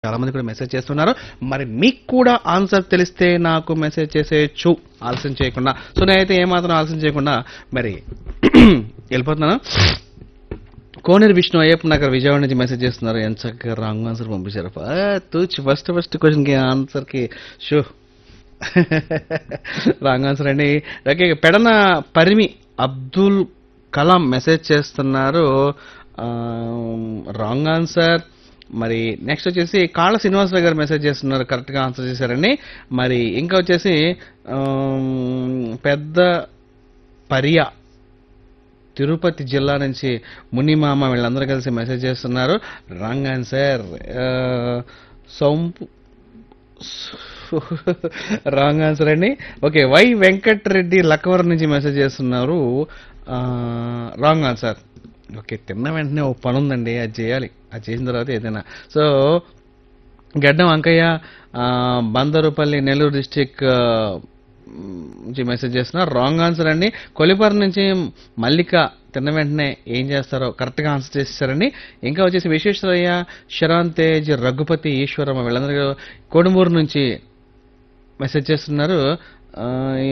చాలా మంది కూడా మెసేజ్ చేస్తున్నారు మరి మీకు కూడా ఆన్సర్ తెలిస్తే నాకు మెసేజ్ చేసేయచ్చు ఆలస్యం చేయకుండా సో నేనైతే ఏమాత్రం ఆలస్యం చేయకుండా మరి వెళ్ళిపోతున్నాను కోనేరు విష్ణు అయ్యప్ప నగర్ విజయవాడ నుంచి మెసేజ్ చేస్తున్నారు ఎంత చక్కగా రాంగ్ ఆన్సర్ పంపించారు ఆ, తూచి ఫస్ట్ ఫస్ట్ క్వశ్చన్కి ఆన్సర్కి షో రాంగ్ ఆన్సర్ అండి ఓకే పెడన పరిమి అబ్దుల్ కలాం మెసేజ్ చేస్తున్నారు రాంగ్ ఆన్సర్ మరి నెక్స్ట్ వచ్చేసి కాళ్ళ శ్రీనివాసరావు గారు మెసేజ్ చేస్తున్నారు కరెక్ట్గా ఆన్సర్ చేశారండి మరి ఇంకా వచ్చేసి ఆమ్, పెద్ద పరియా తిరుపతి జిల్లా నుంచి మునిమామ వీళ్ళందరూ కలిసి మెసేజ్ చేస్తున్నారు wrong answer Sompu wrong answer అండి ఓకే వై వెంకట్ రెడ్డి లక్కవరం నుంచి మెసేజ్ చేస్తున్నారు రాంగ్ ఆన్సర్ ఓకే తిన్న వెంటనే ఓ పని ఉందండి అది చేయాలి అది చేసిన తర్వాత ఏదైనా సో గడ్డం అంకయ్య ఆ, బందరుపల్లి నెల్లూరు డిస్టిక్ నుంచి మెసేజ్ చేస్తున్నారు రాంగ్ ఆన్సర్ అండి కొలిపర్ నుంచి మల్లిక తిన్న వెంటనే ఏం చేస్తారో కరెక్ట్గా ఆన్సర్ చేసేసారండి ఇంకా వచ్చేసి విశ్వేశ్వరయ్య శరాన్ తేజ్ రఘుపతి ఈశ్వరమ్మ వీళ్ళందరూ కోడుమూరు నుంచి మెసేజ్ చేస్తున్నారు ఆ,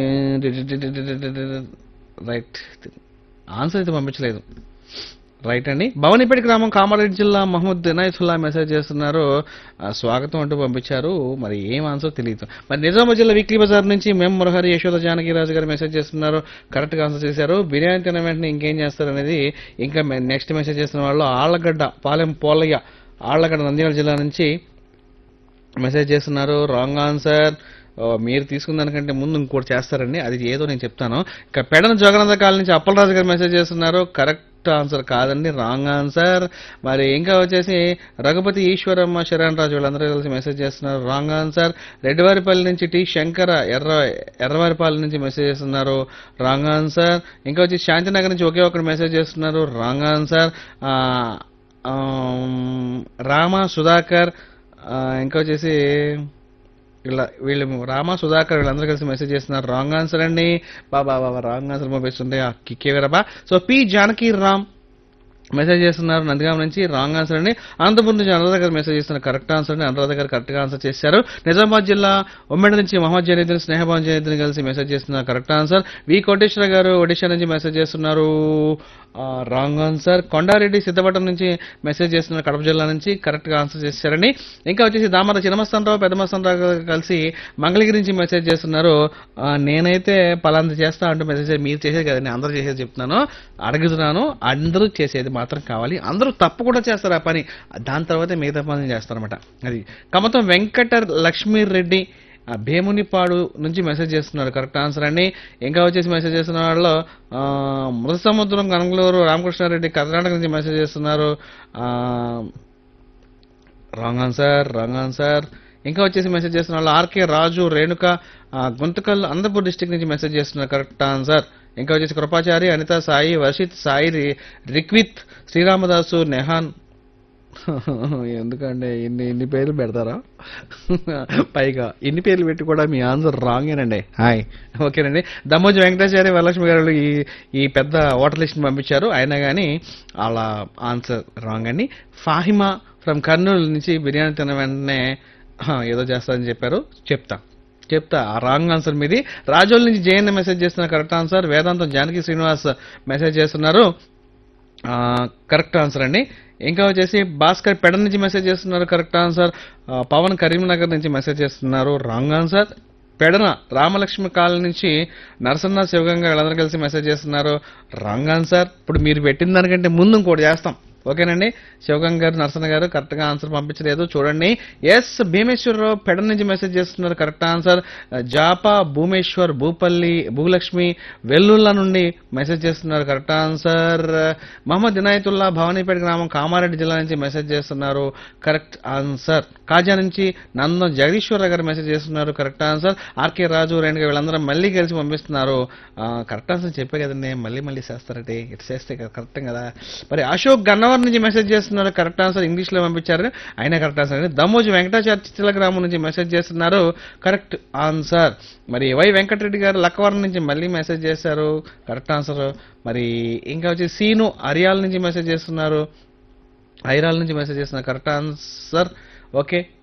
రైట్ ఆన్సర్ అయితే పంపించలేదు రైట్ అండి భవనిపేట గ్రామం కామారెడ్డి జిల్లా మహమ్మద్ ఇనాయతుల్లా మెసేజ్ చేస్తున్నారు ఆ, స్వాగతం అంటూ పంపించారు మరి ఏం ఆన్సర్ తెలియదు మరి నిజామాబాద్ జిల్లా వీక్లీ బజార్ నుంచి మేము మురహరి యశోద జానకిరాజు గారు మెసేజ్ చేస్తున్నారు కరెక్ట్గా ఆన్సర్ చేశారు బిర్యానీ తిన వెంటనే ఇంకేం చేస్తారు అనేది ఇంకా నెక్స్ట్ మెసేజ్ చేస్తున్న వాళ్ళు ఆళ్ళగడ్డ పాలెం పోలయ్య ఆళ్ళగడ్డ నంద్యాల జిల్లా నుంచి మెసేజ్ చేస్తున్నారు రాంగ్ ఆన్సర్ ఓ, మీరు తీసుకున్న దానికంటే ముందు ఇంకోటి చేస్తారండి అది ఏదో నేను చెప్తాను ఇక పెడన జగనంద కాల నుంచి అప్పలరాజు గారు మెసేజ్ చేస్తున్నారు కరెక్ట్ ఆన్సర్ కాదండి రాంగ్ ఆన్సర్ మరి ఇంకా వచ్చేసి రఘుపతి ఈశ్వరమ్మ శరణ్ రాజు వీళ్ళందరూ కలిసి మెసేజ్ చేస్తున్నారు రాంగ్ ఆన్సర్ రెడ్డివారిపల్లి నుంచి టి శంకర ఎర్ర ఎర్రవారిపల్లి నుంచి మెసేజ్ చేస్తున్నారు రాంగ్ ఆన్సర్ ఇంకా వచ్చి శాంతినగర్ నుంచి ఒకే ఒకటి మెసేజ్ చేస్తున్నారు రాంగ్ ఆన్సర్ ఆ, ఆమ్, రామ సుధాకర్ ఆ, ఇంకా వచ్చేసి ఇలా వీళ్ళు రామ సుధాకర్ వీళ్ళందరూ కలిసి మెసేజ్ చేస్తున్నారు రాంగ్ ఆన్సర్ అండి బాబా బాబా రాంగ్ ఆన్సర్ పంపిస్తుంటే ఆ కిక్కే వీరబా సో పి జానకి రామ్ మెసేజ్ చేస్తున్నారు నందిగాం నుంచి రాంగ్ ఆన్సర్ అండి అనంతపురం నుంచి అనురాధ గారు మెసేజ్ చేస్తున్నారు కరెక్ట్ ఆన్సర్ అండి అనురాధ గారు కరెక్ట్ గా ఆన్సర్ చేశారు నిజామాబాద్ జిల్లా ఉమ్మడి నుంచి మహమ్మద్ జనీద్ని స్నేహభాన్ జనీద్ని కలిసి మెసేజ్ చేస్తున్నారు కరెక్ట్ ఆన్సర్ వి కోటేశ్వర గారు ఒడిషా నుంచి మెసేజ్ చేస్తున్నారు రాంగ్ ఆన్సర్ కొండారెడ్డి సిద్ధపట్నం నుంచి మెసేజ్ చేస్తున్నారు కడప జిల్లా నుంచి కరెక్ట్ గా ఆన్సర్ చేశారండి ఇంకా వచ్చేసి దామర చిన్నమస్తానరావు పెద్దమస్తానరావు గారు కలిసి మంగళగిరి నుంచి మెసేజ్ చేస్తున్నారు ఆ, నేనైతే పలాంది చేస్తా అంటూ మెసేజ్ మీరు చేసేది కదండి అందరూ చేసేది చెప్తున్నాను అడుగుతున్నాను అందరూ చేసేది మాత్రం కావాలి అందరూ తప్పు కూడా చేస్తారు ఆ పని దాని తర్వాతే మిగతా పని చేస్తారన్నమాట అది కమతం వెంకట లక్ష్మీ రెడ్డి ఆ, భీమునిపాడు నుంచి మెసేజ్ చేస్తున్నారు కరెక్ట్ ఆన్సర్ అండి ఇంకా వచ్చేసి మెసేజ్ చేస్తున్న వాళ్ళు ఆ, మృత సముద్రం కనంగలూరు రామకృష్ణారెడ్డి కర్ణాటక నుంచి మెసేజ్ చేస్తున్నారు ఆ, రాంగ్ ఆన్సర్ రాంగ్ ఆన్సర్ ఇంకా వచ్చేసి మెసేజ్ చేస్తున్న వాళ్ళు ఆర్కే రాజు రేణుక ఆ, గుంతకల్ అనంతపూర్ డిస్టిక్ నుంచి మెసేజ్ చేస్తున్నారు కరెక్ట్ ఆన్సర్ ఇంకా వచ్చేసి కృపాచారి అనిత సాయి వర్షిత్ సాయి రి- రిక్విత్ శ్రీరామదాసు నెహాన్ ఎందుకంటే ఇన్ని ఇన్ని పేర్లు పెడతారా పైగా ఇన్ని పేర్లు పెట్టి కూడా మీ ఆన్సర్ రాంగేనండి హాయ్ ఓకేనండి దమ్మోజు వెంకటాచార్య వరలక్ష్మి గారు ఈ ఈ పెద్ద ఓటర్ లిస్ట్ని పంపించారు అయినా కానీ వాళ్ళ ఆన్సర్ రాంగ్ అండి ఫాహిమా ఫ్రమ్ కర్నూలు నుంచి బిర్యానీ తిన వెంటనే "హా, ఏదో చేస్తారని చెప్పారు చెప్తా చెప్తా ఆ రాంగ్ ఆన్సర్ మీది రాజోల్ నుంచి జేఎన్ మెసేజ్ చేస్తున్న correct answer Vedantam Janaki Srinivas message చేస్తున్నారు ఆ, కరెక్ట్ ఆన్సర్ అండి ఇంకా వచ్చేసి భాస్కర్ పెడ నుంచి మెసేజ్ చేస్తున్నారు కరెక్ట్ ఆన్సర్ ఆ, పవన్ కరీంనగర్ నుంచి మెసేజ్ చేస్తున్నారు wrong answer Pedana Ramalakshmi colony నుంచి నరసన్న శివగంగా వీళ్ళందరూ కలిసి మెసేజ్ చేస్తున్నారు రాంగ్ ఆన్సర్ ఇప్పుడు మీరు పెట్టిన దానికంటే ముందు ఇంకోటి చేస్తాం ఓకేనండి శివగంగ గారు నరసన్న గారు కరెక్ట్ గా ఆన్సర్ పంపించలేదు చూడండి ఎస్ భీమేశ్వరరావు పెడ నుంచి మెసేజ్ చేస్తున్నారు కరెక్ట్ ఆన్సర్ జాపా భూమేశ్వర్ భూపల్లి భూలక్ష్మి వెల్లుల్లా నుండి మెసేజ్ చేస్తున్నారు కరెక్ట్ ఆన్సర్ మహమ్మద్ ఇనాయతుల్లా భవానీపేట గ్రామం కామారెడ్డి జిల్లా నుంచి మెసేజ్ చేస్తున్నారు కరెక్ట్ ఆన్సర్ కాజా నుంచి నందం జగదీశ్వరరావు గారు మెసేజ్ చేస్తున్నారు correct answer RK Raju Renuka వీళ్ళందరూ మళ్ళీ కలిసి పంపిస్తున్నారు కరెక్ట్ ఆన్సర్ చెప్పే కదండి మళ్ళీ మళ్ళీ చేస్తారంటే ఇటు చేస్తే కరెక్ట్ కదా మరి అశోక్ గన్నవరం నుంచి మెసేజ్ చేస్తున్నారు కరెక్ట్ ఆన్సర్ ఇంగ్లీష్ లో పంపించారు అయినా కరెక్ట్ ఆన్సర్ అండి దమ్మోజు వెంకటాచార్య చిత్ర గ్రామం నుంచి మెసేజ్ చేస్తున్నారు కరెక్ట్ ఆన్సర్ మరి వై వెంకటరెడ్డి గారు లక్కవరం నుంచి మళ్ళీ మెసేజ్ చేశారు కరెక్ట్ ఆన్సర్ మరి ఇంకా వచ్చి సీను అరియాల నుంచి మెసేజ్ చేస్తున్నారు ఐరాల నుంచి మెసేజ్ చేస్తున్నారు కరెక్ట్ ఆన్సర్ ఓకే